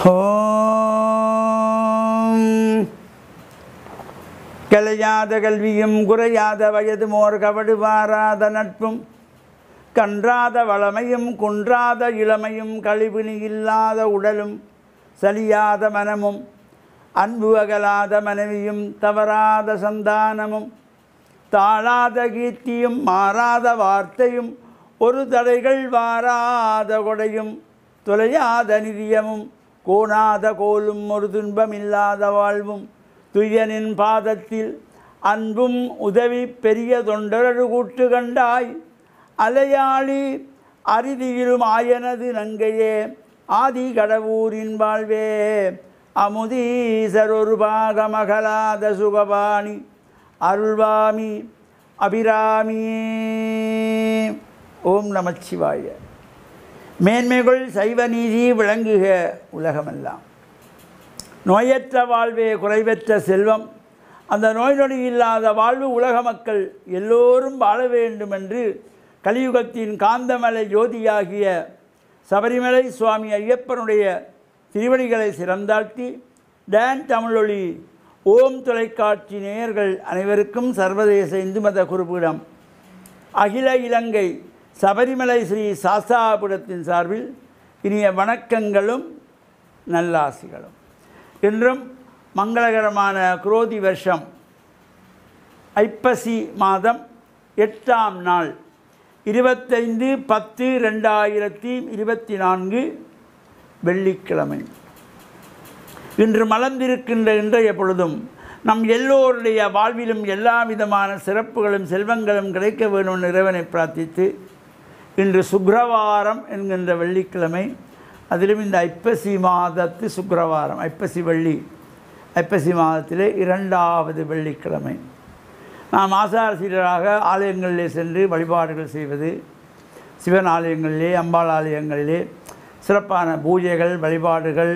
ஓம் கலையாத கல்வியும் குறையாத வயது மோர் கவடு வாராத நட்பும் கன்றாத வளமையும் குன்றாத இளமையும் கழிவினி இல்லாத உடலும் சலியாத மனமும் அன்பு அகலாத மனைவியும் தவறாத சந்தானமும் தாழாத கீர்த்தியும் மாறாத வார்த்தையும் ஒரு தடைகள் வாராத கொடையும் தொலையாத நிதியமும் கோணாத கோலும் ஒரு துன்பமில்லாத வாழ்வும் துயனின் பாதத்தில் அன்பும் உதவி பெரிய தொண்டரடு கூட்டு கண்டாய் அலையாளி அரிதியிலும் ஆயனது நங்கையே ஆதி கடவுரின் வாழ்வே அமுதீசர் ஒரு பாகமகலாத சுகபாணி அருள்வாமி அபிராமியே ஓம் நமச்சிவாய மேன்மைகள் சைவ நீதி விளங்குக உலகமெல்லாம் நோயற்ற வாழ்வே குறைவற்ற செல்வம் அந்த நோய் நொடி இல்லாத வாழ்வு உலக மக்கள் எல்லோரும் வாழ வேண்டும் என்று கலியுகத்தின் காந்தமலை ஜோதியாகிய சபரிமலை சுவாமி ஐயப்பனுடைய திருவடிகளை சிறந்தாழ்த்தி டான் தமிழொலி ஓம் தொலைக்காட்சி நேயர்கள் அனைவருக்கும் சர்வதேச இந்து மத குறிப்பிடம் அகில இலங்கை சபரிமலை ஸ்ரீ சாஸ்தாபுரத்தின் சார்பில் இனிய வணக்கங்களும் நல்லாசிகளும் இன்றும் மங்களகரமான குரோதி வருஷம் ஐப்பசி மாதம் எட்டாம் நாள் இருபத்தைந்து பத்து ரெண்டாயிரத்தி இருபத்தி நான்கு வெள்ளிக்கிழமை இன்று மலர்ந்திருக்கின்ற இன்றைய பொழுதும் நம் எல்லோருடைய வாழ்விலும் எல்லா விதமான சிறப்புகளும் செல்வங்களும் கிடைக்க வேண்டும் என்று இறைவனை பிரார்த்தித்து இன்று சுக்கிரவாரம் என்கின்ற வெள்ளிக்கிழமை அதிலும் இந்த ஐப்பசி மாதத்து சுக்கிரவாரம் ஐப்பசி வெள்ளி ஐப்பசி மாதத்திலே இரண்டாவது வெள்ளிக்கிழமை நாம் ஆசாரசீரராக ஆலயங்களிலே சென்று வழிபாடுகள் செய்வது சிவன் ஆலயங்களிலே அம்பாள் ஆலயங்களிலே சிறப்பான பூஜைகள் வழிபாடுகள்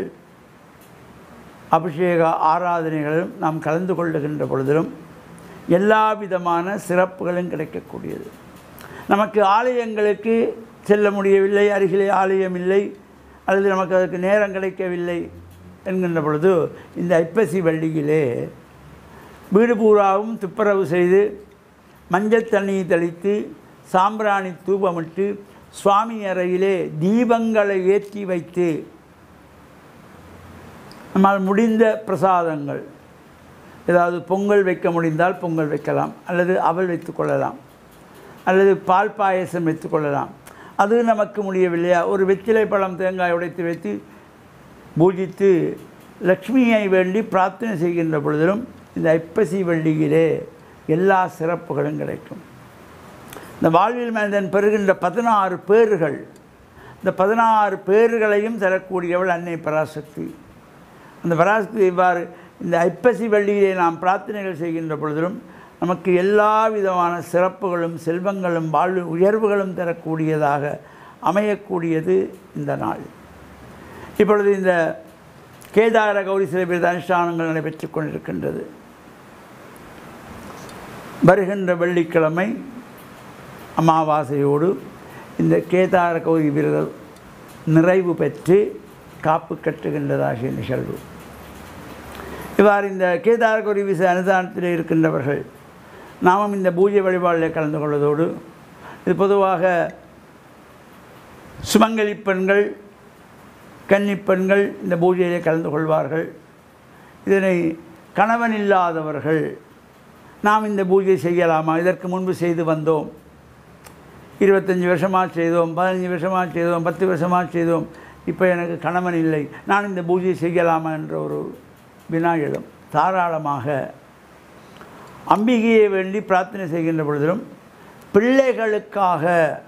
அபிஷேக ஆராதனைகளும் நாம் கலந்து கொள்ளுகின்ற பொழுதிலும் எல்லா விதமான சிறப்புகளும் கிடைக்கக்கூடியது நமக்கு ஆலயங்களுக்கு செல்ல முடியவில்லை அருகிலே ஆலயம் இல்லை அல்லது நமக்கு அதற்கு நேரம் கிடைக்கவில்லை என்கின்ற பொழுது இந்த ஐப்பசி வள்ளியிலே வீடு பூராவும் துப்புரவு செய்து மஞ்சள் தண்ணி தெளித்து சாம்பிராணி தூபமிட்டு சுவாமி அறையிலே தீபங்களை ஏற்றி வைத்து நம்மால் முடிந்த பிரசாதங்கள் ஏதாவது பொங்கல் வைக்க முடிந்தால் பொங்கல் வைக்கலாம் அல்லது அவல் வைத்துக் கொள்ளலாம் அல்லது பால் பாயசம் வைத்துக்கொள்ளலாம் அது நமக்கு முடியவில்லையா ஒரு வெற்றிலை பழம் தேங்காய் உடைத்து வைத்து பூஜித்து லக்ஷ்மியை வேண்டி பிரார்த்தனை செய்கின்ற பொழுதிலும் இந்த ஐப்பசி வெள்ளியிலே எல்லா சிறப்புகளும் கிடைக்கும் இந்த வாழ்வில் மனிதன் பெறுகின்ற பதினாறு பேர்கள் இந்த பதினாறு பேர்களையும் தரக்கூடியவள் அன்னை பராசக்தி அந்த பராசக்தி இவ்வாறு இந்த ஐப்பசி வெள்ளியிலே நாம் பிரார்த்தனைகள் செய்கின்ற பொழுதிலும் நமக்கு எல்லா விதமான சிறப்புகளும் செல்வங்களும் வாழ்வு உயர்வுகளும் தரக்கூடியதாக அமையக்கூடியது இந்த நாள் இப்பொழுது இந்த கேதார கௌரி சிலைபிரத அனுஷ்டானங்கள் நடைபெற்று கொண்டிருக்கின்றது வருகின்ற வெள்ளிக்கிழமை அமாவாசையோடு இந்த கேதார கௌரி விரதம் நிறைவு பெற்று காப்பு கட்டுகின்றதாகிய நிகழ்வு இவ்வாறு இந்த கேதார கௌரி விச அனுதானத்தில் இருக்கின்றவர்கள் நாமும் இந்த பூஜை வழிபாடில் கலந்து கொள்வதோடு இது பொதுவாக சுமங்கலி பெண்கள் கன்னிப் பெண்கள் இந்த பூஜையிலே கலந்து கொள்வார்கள் இதனை கணவன் இல்லாதவர்கள் நாம் இந்த பூஜை செய்யலாமா இதற்கு முன்பு செய்து வந்தோம் இருபத்தஞ்சி வருஷமாக செய்தோம் பதினஞ்சு வருஷமாக செய்தோம் பத்து வருஷமாக செய்தோம் இப்போ எனக்கு கணவன் இல்லை நான் இந்த பூஜை செய்யலாமா என்ற ஒரு வினா எழும் தாராளமாக அம்பிகையை வேண்டி பிரார்த்தனை செய்கின்ற பொழுதிலும் பிள்ளைகளுக்காக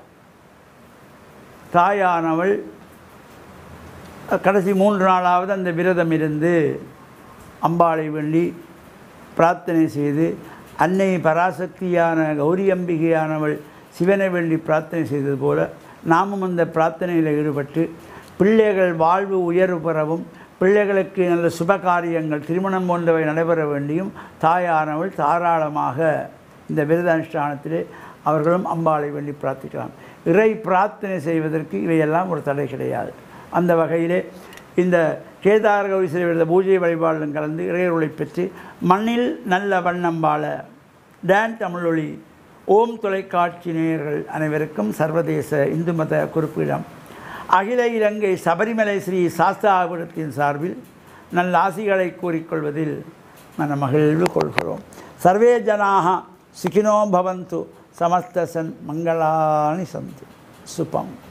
தாயானவள் கடைசி மூன்று நாளாவது அந்த விரதம் இருந்து அம்பாளை வேண்டி பிரார்த்தனை செய்து அன்னை பராசக்தியான கௌரி அம்பிகையானவள் சிவனை வேண்டி பிரார்த்தனை செய்தது போல நாமும் அந்த பிரார்த்தனையில் ஈடுபட்டு பிள்ளைகள் வாழ்வு உயர்வு பெறவும் பிள்ளைகளுக்கு நல்ல சுப காரியங்கள் திருமணம் போன்றவை நடைபெற வேண்டியும் தாயானவள் தாராளமாக இந்த விரத அனுஷ்டானத்திலே அவர்களும் அம்பாளை வேண்டி பிரார்த்திக்கலாம் இறை பிரார்த்தனை செய்வதற்கு இவையெல்லாம் ஒரு தடை கிடையாது அந்த வகையிலே இந்த கேதார கௌரி விரத பூஜை வழிபாடுடன் கலந்து இறையருளை பெற்று மண்ணில் நல்ல வண்ணம் வாழ டான் தமிழொலி ஓம் தொலைக்காட்சி நேயர்கள் அனைவருக்கும் சர்வதேச இந்து மத குறிப்பிடம் அகில இலங்கை சபரிமலை ஸ்ரீ சாஸ்தாபுரத்தின் சார்பில் நல்ல ஆசிகளை கூறிக்கொள்வதில் மனமகிழ்வு கொள்கிறோம் சர்வே ஜனாக சுகினோ பவந்து சமஸ்தசன் மங்களானி சந்து சுபம்